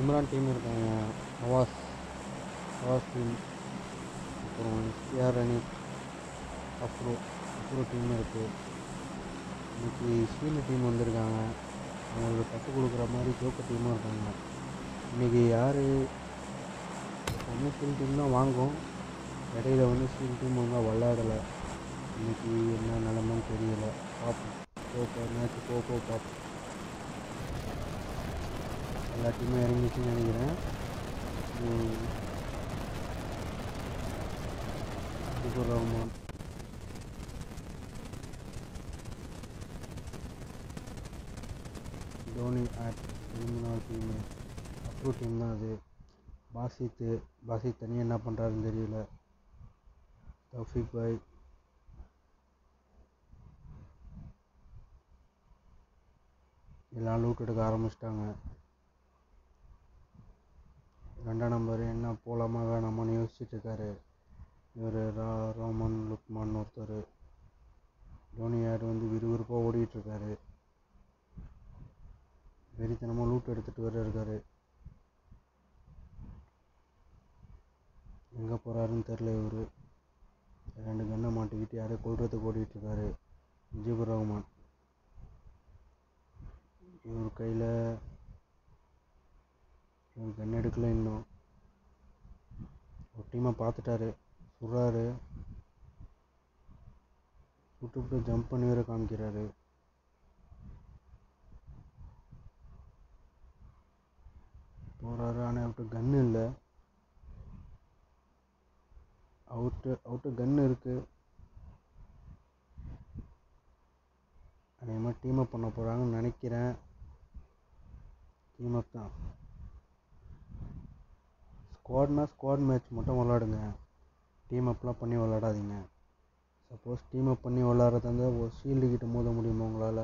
Imran team இருக்காங்க Nawaz Nawaz team அப்புறம் SR அணி அப்ரோ அப்ரோ டீம் இருக்குது இன்னைக்கு ஸ்வீல் டீம் வந்திருக்காங்க அவங்களுக்கு கற்றுக் கொடுக்குற மாதிரி ஜோக்கர் டீமும் இருக்காங்க இன்றைக்கி யார் ஒன்று ஸ்வீல் டீம் தான் வாங்கும் இடையில வந்து ஸ்வீல் டீம் ஒழுங்காக விளாடலை இன்னைக்கு என்ன நிலமைன்னு தெரியல பார்ப்போம் போக மேட்ச் போக போக பார்ப்போம் எல்லா டீமும் இறங்கிச்சுன்னு நினைக்கிறேன் ம். முஜிபுர் ரஹ்மான் தோனி ஆட் எலிமினால் டீமு அப்ரூவ் டீம் தான் அது பாசித்து பாசித் தனியாக என்ன பண்ணுறாருன்னு தெரியல தௌஃபிக் பாய் எல்லாம் லூட் எடுக்க ஆரம்பிச்சிட்டாங்க ரெண்டாம் நம்பர் என்ன போகலாமா வேணாமான்னு யோசிச்சுட்டு இருக்காரு இவர் ரா ரோமன் லுக்மான் ஒருத்தர் தோனி யார் வந்து விறுவிறுப்பாக ஓடிட்டுருக்காரு வெறித்தனமாக லூட் எடுத்துகிட்டு வேற இருக்காரு எங்கே போகிறாருன்னு தெரில இவர் ரெண்டு கண்ணை மாட்டிக்கிட்டு யாரையோ கொல்றதுக்கு ஓடிட்டுருக்காரு முஜிபுர் ரஹ்மான் இவர் கையில் இவர் கன் எடுக்கல இன்னும் ஒரு டீமை பார்த்துட்டாரு சுடுறாரு சுட்டுவிட்டு ஜம்ப் பண்ணி வேற காமிக்கிறாரு போகிறாரு ஆனால் அவர்கிட்ட கன்று இல்லை அவர்கிட்ட அவர்கிட்ட கன்று இருக்குது அதேமாதிரி டீம் அப் பண்ண போகிறாங்கன்னு நினைக்கிறேன் டீம் அப் தான் ஸ்குவாட்னா ஸ்குவாட் மேட்ச் மட்டும் விளாடுங்க டீம் அப்லாம் பண்ணி விளாடாதீங்க சப்போஸ் டீம் அப் பண்ணி விளாட்றதா இருந்தால் ஒரு ஷீல்டு கிட்ட மோத முடியுமா உங்களால்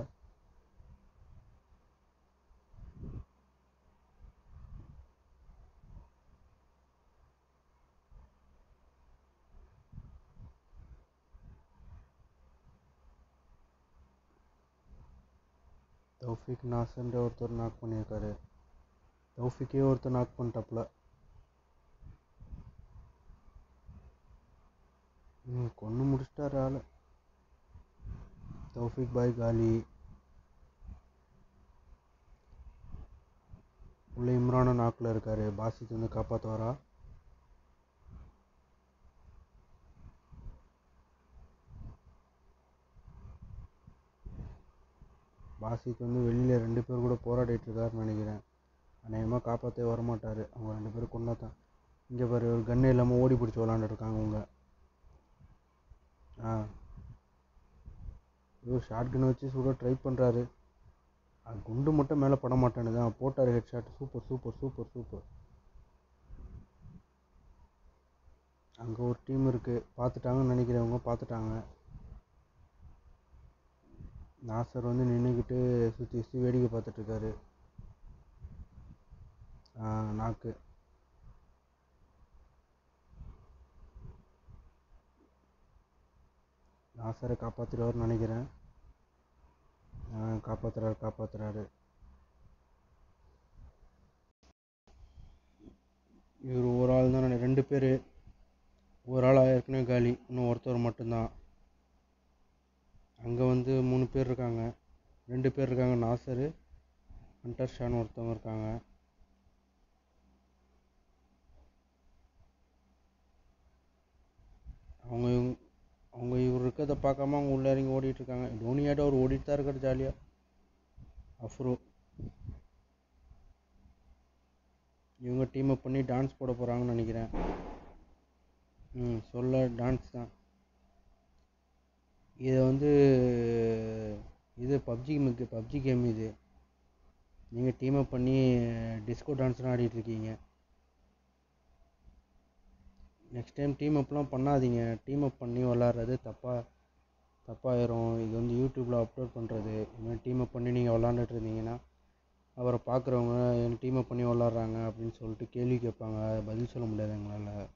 தௌஃபிக் நாசன்ற ஒருத்தர் நாக் பண்ணியிருக்காரு தௌஃபிக்கே ஒருத்தர் நாக் பண்ணிட்டாப்புல ம் கொன்று முடிச்சிட்டாரு ஆள் தௌஃபிக் பாய் காலி உள்ள இம்ரானும் நாக்கில் இருக்காரு பாசித் வந்து காப்பாற்றுவாரா பாசித் வந்து வெளியில் ரெண்டு பேர் கூட போராடிட்டு இருக்காருன்னு நினைக்கிறேன் அநேகமாக காப்பாற்றவே வரமாட்டார் அவங்க ரெண்டு பேரும் கொண்டா தான் இங்கே பாரு ஒரு கன்று இல்லாமல் ஓடி பிடிச்சி விளாண்டுருக்காங்க அவங்க ஆ ஐயோ ஷார்ட் கன் வச்சு சுட ட்ரை பண்ணுறாரு குண்டு மட்டும் மேலே பட மாட்டேனுது ஆ போட்டார் head shot super super super super அங்கே ஒரு டீம் இருக்குது பார்த்துட்டாங்கன்னு நினைக்கிறவங்க பார்த்துட்டாங்க நாசர் வந்து நின்றுக்கிட்டு சுற்றி சுற்றி வேடிக்கை பார்த்துட்ருக்காரு நாக்கு நாசரை காப்பாற்றிடுவார்னு நினைக்கிறேன் காப்பாற்றுறாரு காப்பாற்றுறாரு இவர் ஒரு ஆள் தான் நினை ரெண்டு பேர் ஒரு ஆள் ஏற்கனவே காலி இன்னும் ஒருத்தர் மட்டும்தான் அங்கே வந்து மூணு பேர் இருக்காங்க ரெண்டு பேர் இருக்காங்க நாசரு ஹண்டர் ஷான் ஒருத்தவங்க இருக்காங்க அவங்க இவங்க அவங்க இவர் இருக்கிறத பார்க்காம அவங்க உள்ள இறங்கி ஓடிட்டு இருக்காங்க டோனியாட்ட அவர் ஓடிட்டு தான் இருக்கார் ஜாலியாக அஃப்ரோ இவங்க டீம் அப் பண்ணி டான்ஸ் போட போகிறாங்கன்னு நினைக்கிறேன் ம் சொல்ல டான்ஸ் தான் இதை வந்து இது பப்ஜி கேமுக்கு பப்ஜி கேம் இது நீங்கள் டீம் அப் பண்ணி டிஸ்கோ டான்ஸ்லாம் ஆடிட்டு இருக்கீங்க நெக்ஸ்ட் டைம் டீம் அப்லாம் பண்ணாதீங்க டீம் அப் பண்ணி விளாட்றது தப்பாக தப்பாயிரும் இது வந்து யூடியூப்பில் அப்லோட் பண்ணுறது இதுமாதிரி டீம் அப் பண்ணி நீங்கள் விளாண்டுட்டு இருந்தீங்கன்னா அவரை பார்க்குறவங்க என் டீம் அப் பண்ணி விளாட்றாங்க அப்படின்னு சொல்லிட்டு கேள்வி கேட்பாங்க பதில் சொல்ல முடியாது எங்களால்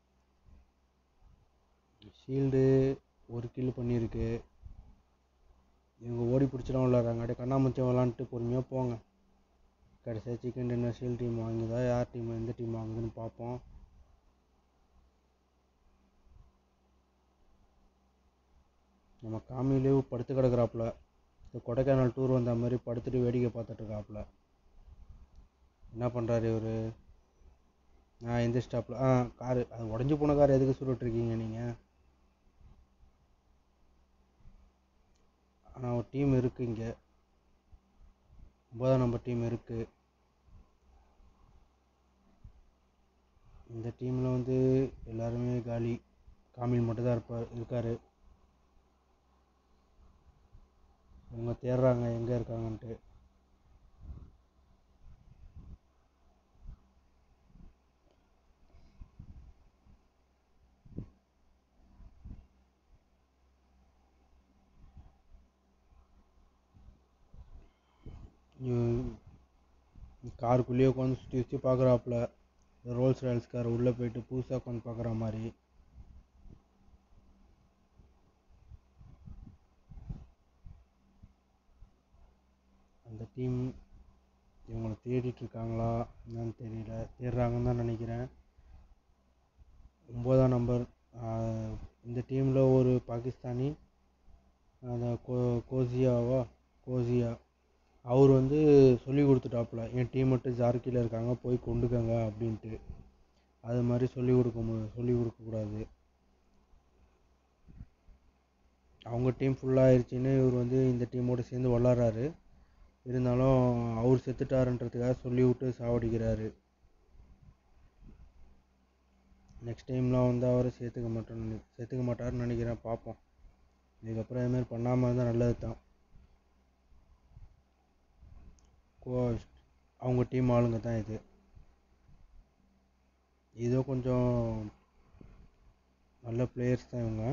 ஷீல்டு ஒரு கில் பண்ணியிருக்கு இவங்க ஓடி பிடிச்சலாம் விளாட்றாங்க அப்படியே கண்ணாமூச்சி விளாண்டுட்டு பொறுமையாக போங்க கடைசியாக சிக்கன் டின்னர் ஷீல் டீம் வாங்குதா யார் டீம் எந்த டீம் வாங்குதுன்னு பார்ப்போம் நம்ம காமிலே படுத்து கிடக்குறாப்புல இந்த கொடைக்கானல் டூர் வந்த மாதிரி படுத்துட்டு வேடிக்கை பார்த்துட்டு இருக்காப்புல என்ன பண்ணுறாரு இவர் ஆ எந்த ஸ்டாப்பில் ஆ காரு அது உடஞ்சி போன கார் எதுக்கு சுருட்டுருக்கீங்க நீங்கள் ஆனால் ஒரு டீம் இருக்குது இங்கே ஒன்பதாம் நம்பர் டீம் இருக்குது இந்த டீமில் வந்து எல்லாருமே காலி காமில் மட்டும்தான் இருப்பார் இருக்கார் இவங்க தேடுறாங்க எங்கே இருக்காங்கன்ட்டு காருக்குள்ளேயே உட்காந்து சுற்றி சுற்றி பார்க்குறாப்புல ரோல்ஸ் ராயல்ஸ் கார் உள்ளே போயிட்டு புதுசாக உட்காந்து பார்க்குற மாதிரி அந்த டீம் இவங்களை தேடிட்டு இருக்காங்களா என்னன்னு தெரியல தேடுறாங்கன்னு தான் நினைக்கிறேன் ஒம்போதாம் நம்பர் இந்த டீமில் ஒரு பாகிஸ்தானி அந்த கோ கோசியாவா கோசியா அவர் வந்து சொல்லி கொடுத்துட்டாப்புல என் டீம் மட்டும் ஜார்க்கியில் இருக்காங்க போய் கொண்டுக்கங்க அப்படின்ட்டு அது மாதிரி சொல்லி கொடுக்க மு சொல்லி கொடுக்கக்கூடாது அவங்க டீம் ஃபுல்லாகிருச்சின்னு இவர் வந்து இந்த டீமோடு சேர்ந்து விளாட்றாரு இருந்தாலும் அவர் செத்துட்டாருன்றதுக்காக சொல்லி விட்டு சாவடிக்கிறாரு நெக்ஸ்ட் டைம்லாம் வந்து அவரை சேர்த்துக்க மாட்டோன்னு சேர்த்துக்க மாட்டாருன்னு நினைக்கிறேன் பார்ப்போம் இதுக்கப்புறம் இதுமாரி பண்ணாமல் இருந்தால் நல்லது தான் கோ அவங்க டீம் ஆளுங்க தான் இது இதோ கொஞ்சம் நல்ல பிளேயர்ஸ் தான் இவங்க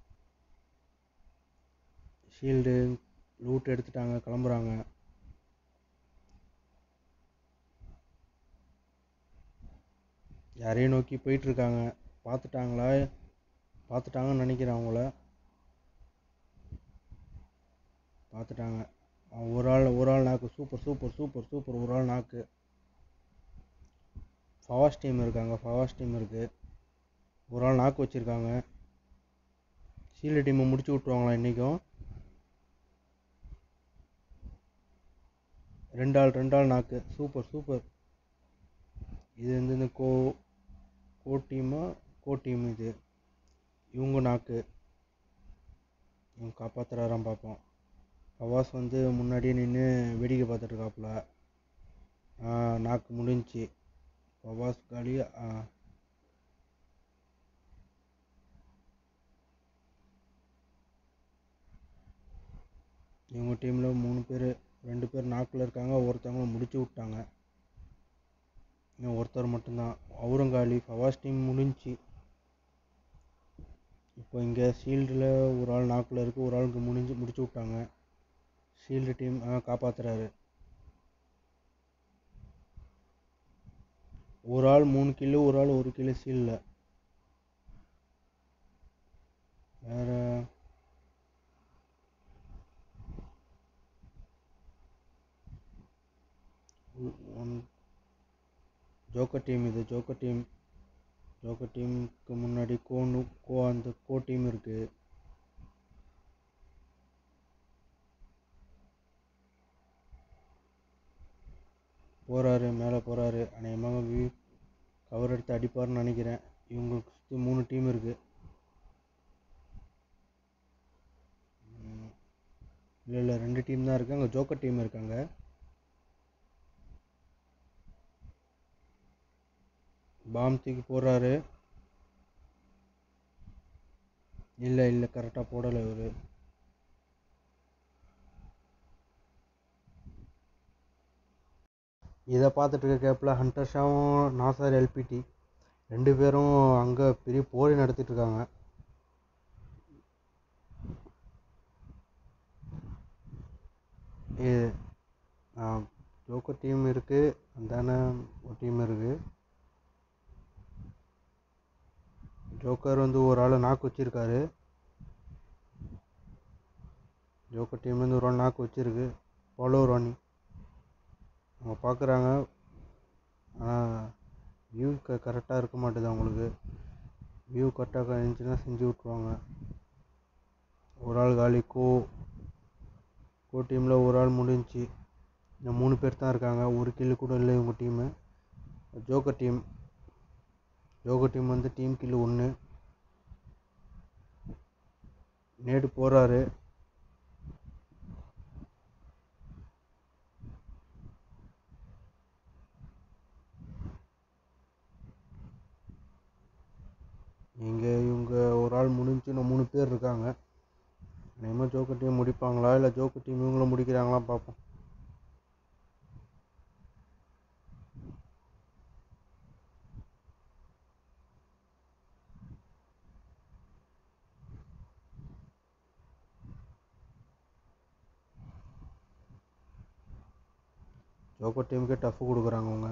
ஷீல்டு லூட் எடுத்துட்டாங்க கிளம்புறாங்க யாரையும் நோக்கி போயிட்டுருக்காங்க பார்த்துட்டாங்களா பார்த்துட்டாங்கன்னு நினைக்கிறேன் அவங்கள பார்த்துட்டாங்க ஒரு ஆள் ஒரு ஆள் நாக்கு சூப்பர் சூப்பர் சூப்பர் சூப்பர் ஒரு ஆள் நாக்கு ஃபவாஸ் டீம் இருக்காங்க ஃபவாஸ் டீம் இருக்குது ஒரு ஆள் நாக்கு வச்சுருக்காங்க சீல்டு டீமை முடிச்சு விட்ருவாங்களா இன்றைக்கும் ரெண்டு ஆள் ரெண்டு ஆள் நாக்கு சூப்பர் சூப்பர் இது வந்து இந்த கோ கோ டீமா கோ டீம் இது இவங்க நாக்கு இவங்க காப்பாற்றுறாராம் பார்ப்போம் ஃபவாஸ் வந்து முன்னாடியே நின்று வேடிக்கை பார்த்துட்டு இருக்காப்புல நாக்கு முடிஞ்சிச்சு ஃபவாஸ் காலி இவங்க டீமில் மூணு பேர் ரெண்டு பேர் நாக்கில் இருக்காங்க ஒருத்தவங்க முடிச்சு விட்டாங்க இன்னும் ஒருத்தர் மட்டும்தான் அவுரங்காலி ஃபவாஸ் டீம் முடிஞ்சிச்சு இப்போ இங்கே ஷீல்டில் ஒரு ஆள் நாக்கில் இருக்குது ஒரு ஆளுக்கு முடிஞ்சு முடிச்சு விட்டாங்க ஷீல்டு டீம் காப்பாற்றுறாரு ஒரு ஆள் மூணு கிலோ ஒரு ஆள் ஒரு கிலோ ஷீல்டில் வேறு ஒன் ஜோக்கர் டீம் இது ஜோக்கர் டீம் ஜோக்கர் டீமுக்கு முன்னாடி கோனு கோ அந்த கோ டீம் இருக்குது போகிறாரு மேலே போகிறாரு அநேகமாக வியூ கவர் எடுத்து அடிப்பார்னு நினைக்கிறேன் இவங்களுக்கு சுற்றி மூணு டீம் இருக்குது இல்லை இல்லை ரெண்டு டீம் தான் இருக்குது அங்கே ஜோக்கர் டீம் இருக்காங்க பாம் தூக்கி போடுறாரு இல்லை இல்லை கரெக்டாக போடலை இவர் இதை பார்த்துட்டு இருக்க கேப்பில் ஹண்டர் ஷாவும் நாசர் எல்பிடி ரெண்டு பேரும் அங்கே பெரிய போரை நடத்திட்டு இருக்காங்க இது ஜோக்கர் டீம் இருக்குது அந்தான ஒரு டீம் இருக்குது ஜோக்கர் வந்து ஒரு ஆள் நாக்கு வச்சிருக்காரு ஜோக்கர் டீம்லேருந்து ஒரு ஆள் நாக்கு வச்சிருக்கு ஃபாலோ ராணி அவங்க பார்க்குறாங்க ஆனால் வியூ க கரெக்டாக இருக்க மாட்டுது அவங்களுக்கு வியூ கரெக்டாக இருந்துச்சுன்னா செஞ்சு விட்ருவாங்க ஒரு ஆள் காலி கோ கோ டீமில் ஒரு ஆள் முடிஞ்சுச்சு இன்னும் மூணு பேர் தான் இருக்காங்க ஒரு கில்லு கூட இல்லை இவங்க team joker team joker team வந்து டீம் கில்லு ஒன்று நேடு போகிறாரு இங்கே இவங்க ஒரு ஆள் முடிஞ்சு இன்னும் மூணு பேர் இருக்காங்க அநேகமாக ஜோக்கர் டீம் முடிப்பாங்களா இல்லை ஜோக்கர் டீம் இவங்களும் முடிக்கிறாங்களா பார்ப்போம் ஜோக்கர் டீமுக்கே டஃப் கொடுக்குறாங்க அவங்க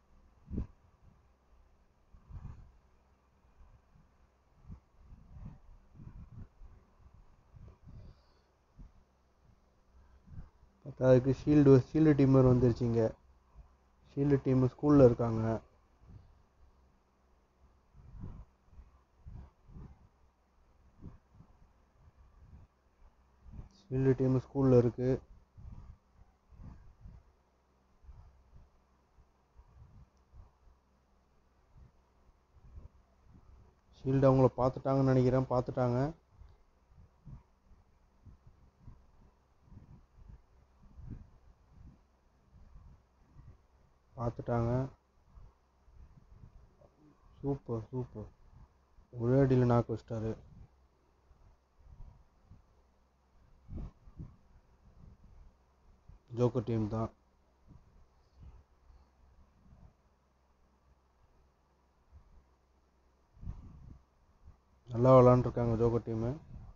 பத்தாவதுக்கு ஷீல்டு ஷீல்டு டீமர் வந்துருச்சுங்க ஷீல்டு டீம் ஸ்கூலில் இருக்காங்க ஷீல்டு டீம் ஸ்கூலில் இருக்குது ஷீல்டு அவங்கள பார்த்துட்டாங்கன்னு நினைக்கிறேன் பார்த்துட்டாங்க பார்த்துட்டாங்க சூப்பர் சூப்பர் ஒரே அடியில் நாக்கு வச்சிட்டாரு ஜோக்கர் டீம் தான் நல்லா விளாண்டுருக்காங்க ஜோக்கர் டீமு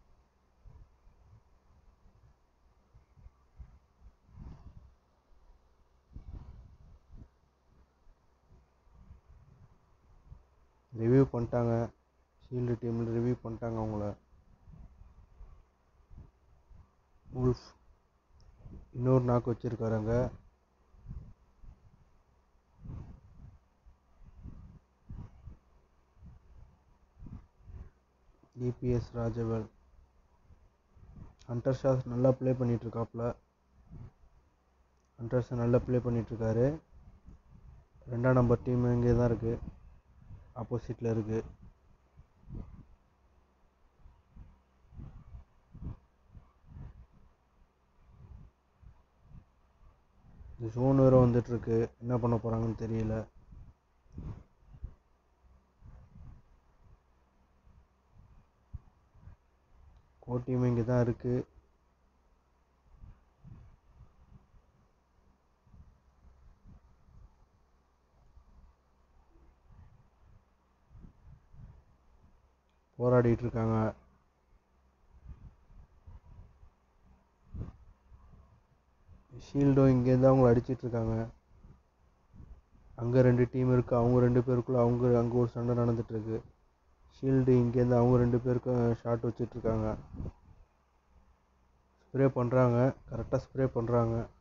ரிவ்யூ பண்ணிட்டாங்க ஷீல்டு டீமில் ரிவ்யூ பண்ணிட்டாங்க அவங்கள உல்ஃப் இன்னொரு நாக்கு வச்சுருக்காருங்க டிபிஎஸ் ராஜவேல் ஹண்டர் ஷாஸ் நல்லா ப்ளே பண்ணிகிட்ருக்காப்புல ஹண்டர் ஷா நல்லா ப்ளே பண்ணிகிட்ருக்காரு ரெண்டாம் நம்பர் டீம் இங்கே தான் இருக்குது ஆப்போசிட்டில் இருக்குது இந்த ஜோன் வேறு வந்துட்டுருக்கு என்ன பண்ண போகிறாங்கன்னு தெரியல கோ டீம் இங்கே தான் இருக்குது போராடிட்டு இருக்காங்க ஷீல்டும் இங்கேருந்து அவங்கள அடிச்சிட்டு இருக்காங்க அங்கே ரெண்டு டீம் இருக்குது அவங்க ரெண்டு பேருக்குள்ள அவங்க அங்கே ஒரு சண்டை நடந்துட்டுருக்கு ஷீல்டு இங்கேருந்து அவங்க ரெண்டு பேருக்கும் ஷாட் வச்சிட்ருக்காங்க ஸ்ப்ரே பண்ணுறாங்க கரெக்டாக ஸ்ப்ரே பண்ணுறாங்க